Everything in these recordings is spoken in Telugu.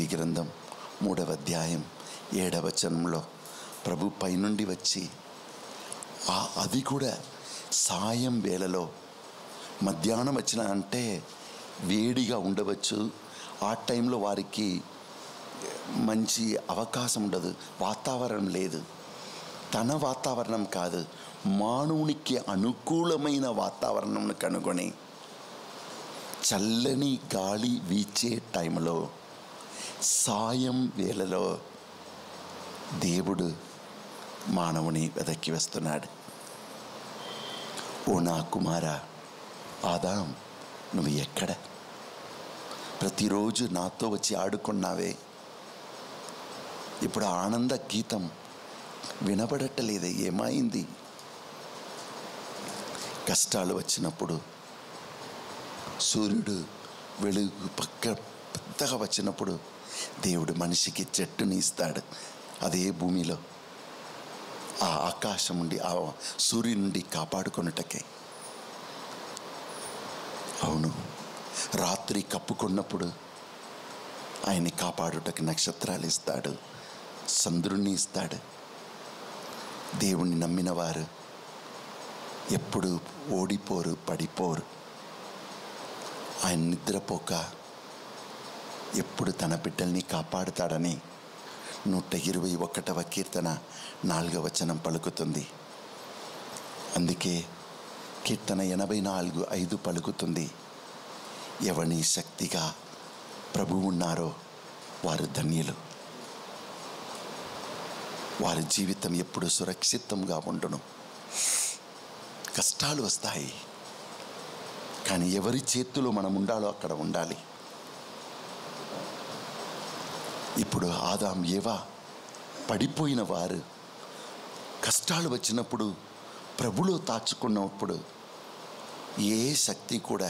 ఆది గ్రంథం మూడవ అధ్యాయం ఏడవ వచనంలో ప్రభు పైనుండి వచ్చి ఆ అది కూడా సాయం వేళలో మధ్యాహ్నం వచ్చిన అంటే వేడిగా ఉండవచ్చు ఆ టైంలో వారికి మంచి అవకాశం ఉండదు వాతావరణం లేదు తన వాతావరణం కాదు మానవునికి అనుకూలమైన వాతావరణం కనుగొని చల్లని గాలి వీచే టైంలో సాయం వేళలో దేవుడు మానవుని వెదక్కి వస్తున్నాడు ఓ నా కుమార ఆదాం నువ్వు ఎక్కడ ప్రతిరోజు నాతో వచ్చి ఆడుకున్నావే ఇప్పుడు ఆ ఆనంద గీతం వినబడట్టలేదు ఏమైంది కష్టాలు వచ్చినప్పుడు సూర్యుడు వెలుగు పక్క పెద్దగా వచ్చినప్పుడు దేవుడు మనిషికి చెట్టుని ఇస్తాడు అదే భూమిలో ఆ ఆకాశం నుండి ఆ సూర్యుని నుండి కాపాడుకొనుటకే అవును రాత్రి కప్పుకున్నప్పుడు ఆయన్ని కాపాడుటకు నక్షత్రాలు ఇస్తాడు చంద్రుణ్ణి ఇస్తాడు దేవుణ్ణి నమ్మిన వారు ఎప్పుడు ఓడిపోరు పడిపోరు ఆయన నిద్రపోక ఎప్పుడు తన బిడ్డల్ని కాపాడుతాడని నూట ఇరవై ఒకటవ కీర్తన నాలుగవ వచనం పలుకుతుంది అందుకే కీర్తన ఎనభై నాలుగు ఐదు పలుకుతుంది ఎవని శక్తిగా ప్రభు ఉన్నారో వారు ధన్యులు వారి జీవితం ఎప్పుడు సురక్షితంగా ఉండును కష్టాలు వస్తాయి కానీ ఎవరి చేతిలో మనం ఉండాలో అక్కడ ఉండాలి ఇప్పుడు ఆదాం ఏవా పడిపోయిన వారు కష్టాలు వచ్చినప్పుడు ప్రభులో తాచుకున్నప్పుడు ఏ శక్తి కూడా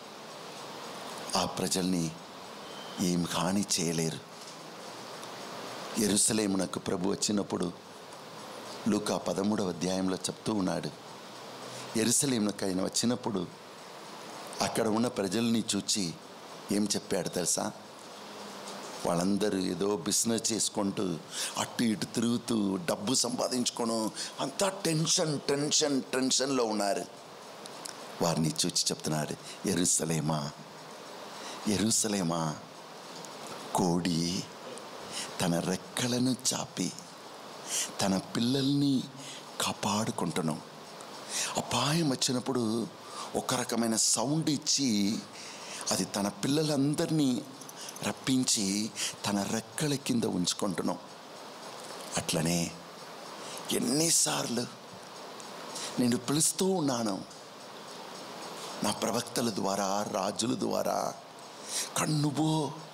ఆ ప్రజల్ని ఏం హాని చేయలేరు ఎరుసలేమునకు ప్రభు వచ్చినప్పుడు లూకా పదమూడవ అధ్యాయంలో చెప్తూ ఉన్నాడు ఎరుసలేమునకు ఆయన వచ్చినప్పుడు అక్కడ ఉన్న ప్రజల్ని చూచి ఏం చెప్పాడు తెలుసా వాళ్ళందరూ ఏదో బిజినెస్ చేసుకుంటూ అటు ఇటు తిరుగుతూ డబ్బు సంపాదించుకోను అంతా టెన్షన్ టెన్షన్ టెన్షన్లో ఉన్నారు వారిని చూచి చెప్తున్నాడు ఎరుసలేమా ఎరుసలేమా కోడి తన రెక్కలను చాపి తన పిల్లల్ని కాపాడుకుంటున్నాం అపాయం వచ్చినప్పుడు ఒక రకమైన సౌండ్ ఇచ్చి అది తన పిల్లలందరినీ రప్పించి తన రెక్కల కింద ఉంచుకుంటున్నాం అట్లనే ఎన్నిసార్లు నేను పిలుస్తూ ఉన్నాను నా ప్రవక్తల ద్వారా రాజుల ద్వారా కన్నుబో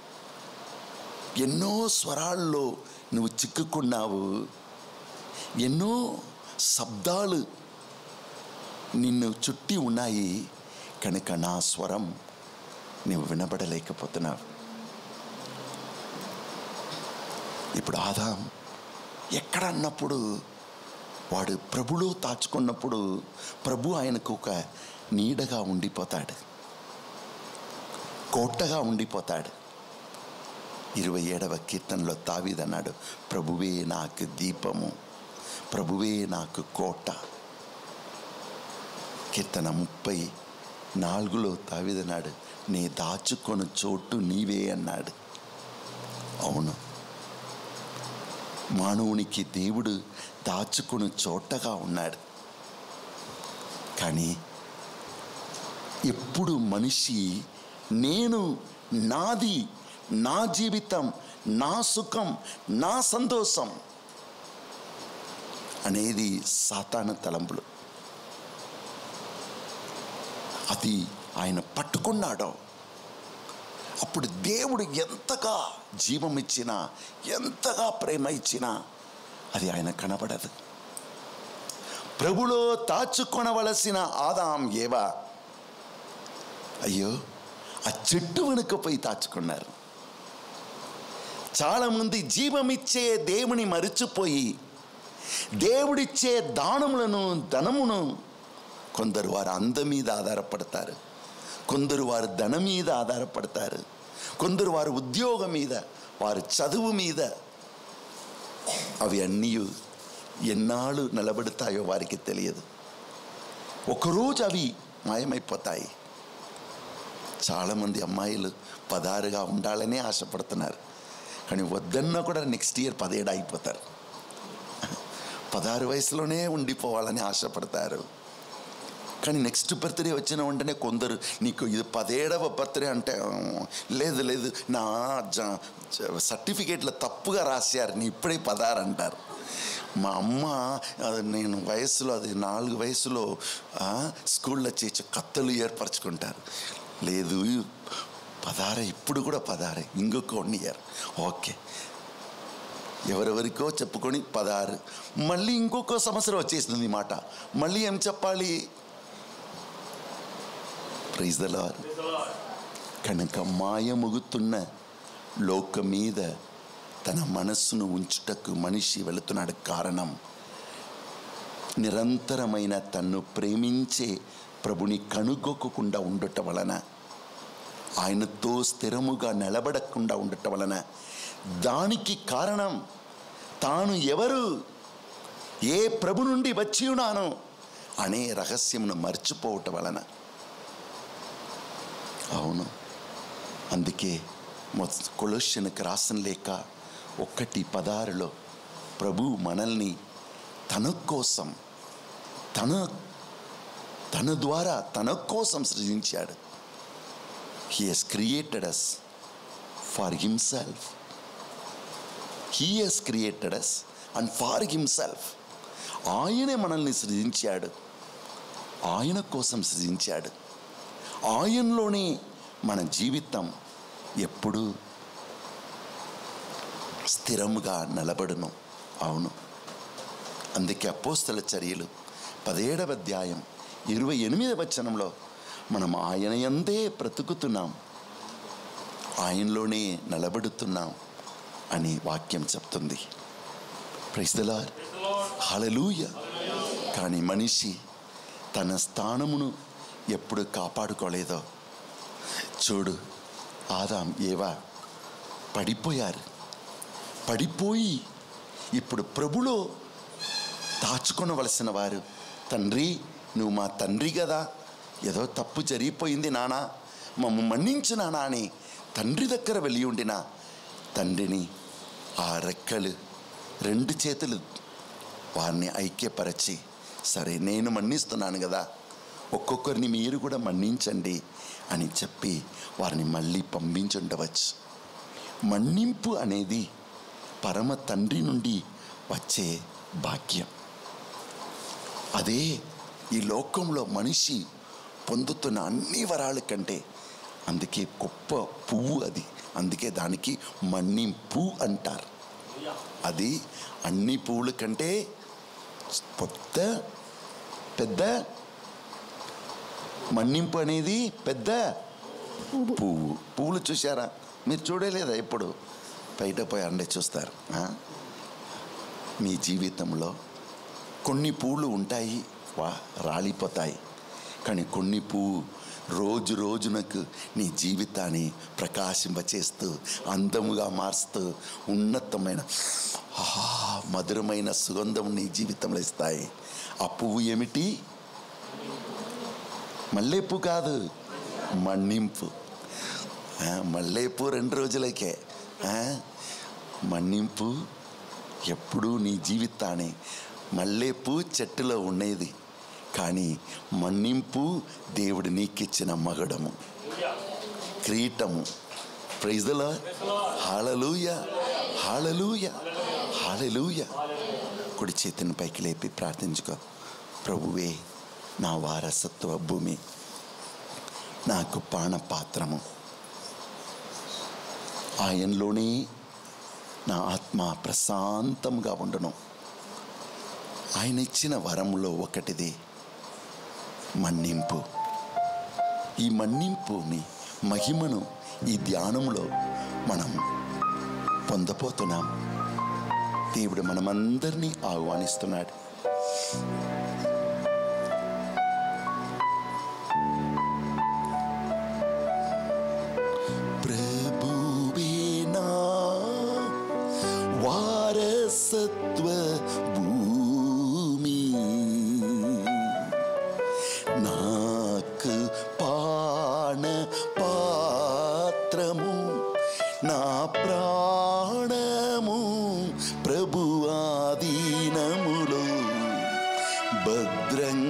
ఎన్నో స్వరాల్లో నువ్వు చిక్కుకున్నావు ఎన్నో శబ్దాలు నిన్ను చుట్టి ఉన్నాయి కనుక నా స్వరం నువ్వు వినబడలేకపోతున్నావు ఇప్పుడు ఆదాం ఎక్కడ అన్నప్పుడు వాడు ప్రభులో తాచుకున్నప్పుడు ప్రభు ఆయనకు ఒక నీడగా ఉండిపోతాడు కోటగా ఉండిపోతాడు ఇరవై ఏడవ కీర్తనలో తావీదన్నాడు ప్రభువే నాకు దీపము ప్రభువే నాకు కోట కీర్తన ముప్పై నాలుగులో తావీదన్నాడు నీ దాచుకొని చోటు నీవే అన్నాడు అవును మానవునికి దేవుడు దాచుకుని చోటగా ఉన్నాడు కానీ ఎప్పుడు మనిషి నేను నాది నా జీవితం నా సుఖం నా సంతోషం అనేది సాతాన తలంపులు అది ఆయన పట్టుకున్నాడో అప్పుడు దేవుడు ఎంతగా జీవం ఇచ్చినా ఎంతగా ప్రేమ ఇచ్చినా అది ఆయన కనబడదు ప్రభులో దాచుకొనవలసిన ఆదాం ఏవా అయ్యో ఆ చెట్టు వెనుక పోయి దాచుకున్నారు చాలామంది జీవమిచ్చే దేవుని మరిచిపోయి దేవుడిచ్చే దానములను ధనమును కొందరు వారి అందం మీద ఆధారపడతారు కొందరు వారి ధనం మీద ఆధారపడతారు కొందరు వారి ఉద్యోగం మీద వారి చదువు మీద అవి అన్నీ ఎన్నాళ్ళు నిలబడతాయో వారికి తెలియదు ఒకరోజు అవి మాయమైపోతాయి చాలామంది అమ్మాయిలు పదారుగా ఉండాలనే ఆశపడుతున్నారు కానీ వద్దన్నా కూడా నెక్స్ట్ ఇయర్ పదేడు అయిపోతారు పదహారు వయసులోనే ఉండిపోవాలని ఆశపడతారు కానీ నెక్స్ట్ బర్త్డే వచ్చిన వెంటనే కొందరు నీకు ఇది పదేడవ బర్త్డే అంటే "ఆ, లేదు లేదు నా జ- జ- సర్టిఫికేట్లో తప్పుగా రాశారు నీ ఇప్పుడే పదహారు అంటారు మా అమ్మ అది నేను వయసులో అది నాలుగు వయసులో ఆ, స్కూల్లో చేసి కత్తలు ఏర్పరచుకుంటారు లేదు పదారే ఇప్పుడు కూడా పదారే ఇంకొక వన్ ఇయర్ ఓకే ఎవరెవరికో చెప్పుకొని పదహారు మళ్ళీ ఇంకొక సంవత్సరం వచ్చేసింది ఈ మాట మళ్ళీ ఏం చెప్పాలి ప్రైజ్ ద లార్డ్ కనుక మాయముగుతున్న లోక మీద తన మనస్సును ఉంచుటకు మనిషి వెళుతున్నాడు కారణం నిరంతరమైన తన్ను ప్రేమించే ప్రభుని కనుగొక్కకుండా ఉండటం వలన ఆయనతో స్థిరముగా నిలబడకుండా ఉండటం వలన దానికి కారణం తాను ఎవరు ఏ ప్రభు నుండి వచ్చి ఉన్నాను అనే రహస్యమును మర్చిపోవటం వలన అవును అందుకే కొలొషన్కి రాసిన లేక ఒక్కటి పదారులో ప్రభు మనల్ని తన కోసం తన తన ద్వారా తన కోసం సృజించాడు he has created us for himself he has created us and for himself ఆయనే మనల్ని సృజించాడు ఆయన కోసం సృజించాడు ఆయనలోనే మన జీవితం ఎప్పుడు స్థిరముగా నిలబడును అవును అందుకే అపోస్తల చర్యలు పదిహేడవ అధ్యాయం ఇరవై ఎనిమిదవ వచనంలో మనం ఆయన ఎందే బ్రతుకుతున్నాం ఆయనలోనే నిలబడుతున్నాం అని వాక్యం చెప్తుంది ప్రైస్తలా హలలుయ కానీ మనిషి తన స్థానమును ఎప్పుడు కాపాడుకోలేదో చూడు ఆదాం ఏవా పడిపోయారు పడిపోయి ఇప్పుడు ప్రభులో దాచుకొనవలసిన వారు తండ్రి నువ్వు మా తండ్రి కదా ఏదో తప్పు జరిగిపోయింది నానా మమ్మ మన్నించు నానా అని తండ్రి దగ్గర వెళ్ళి ఉండిన తండ్రిని ఆ రెక్కలు రెండు చేతులు వారిని ఐక్యపరచి సరే నేను మన్నిస్తున్నాను కదా ఒక్కొక్కరిని మీరు కూడా మన్నించండి అని చెప్పి వారిని మళ్ళీ పంపించుండవచ్చు మన్నింపు అనేది పరమ తండ్రి నుండి వచ్చే భాగ్యం అదే ఈ లోకంలో మనిషి పొందుతున్న అన్ని వరాల కంటే అందుకే గొప్ప పువ్వు అది అందుకే దానికి మన్నింపు అంటారు అది అన్ని పువ్వుల కంటే పెద్ద పెద్ద మన్నింపు అనేది పెద్ద పువ్వు పువ్వులు చూసారా మీరు చూడలేదా ఎప్పుడు బయట పోయి అండే చూస్తారు ఆ? మీ జీవితంలో కొన్ని పూలు ఉంటాయి వా రాలిపోతాయి కానీ కొన్ని పువ్వు రోజు రోజునకు నీ జీవితాన్ని ప్రకాశింపచేస్తూ అందముగా మారుస్తూ ఉన్నతమైన ఆహా, మధురమైన సుగంధం నీ జీవితంలో ఇస్తాయి ఆ పువ్వు ఏమిటి మల్లెపూ కాదు మన్నింపు ఆ, మల్లెపూ రెండు రోజులకే ఆ, మన్నింపు ఎప్పుడూ నీ జీవితాన్ని మల్లెపూ చెట్టులో ఉండేది కానీ మన్నింపు దేవుడు నీకిచ్చిన మగడము క్రీటము ప్రైజ్ల హాలలుయ హాలలుయ హాలలుయ కుడి చేతిని పైకి లేపి ప్రార్థించుకో ప్రభువే నా వారసత్వ భూమి నాకు పానపాత్రము ఆయనలోనే నా ఆత్మ ప్రశాంతంగా ఉండను ఆయన ఇచ్చిన వరములో ఒకటిది మన్నింపు ఈ మన్నింపుని మహిమను ఈ ధ్యానంలో మనం పొందపోతున్నాం దేవుడు మనమందరినీ ఆహ్వానిస్తున్నాడు ప్రభువే నా వారసత్వ భూమి నాకు పాన పాత్రము నా ప్రాణము ప్రభువాదీనములో భద్రంగా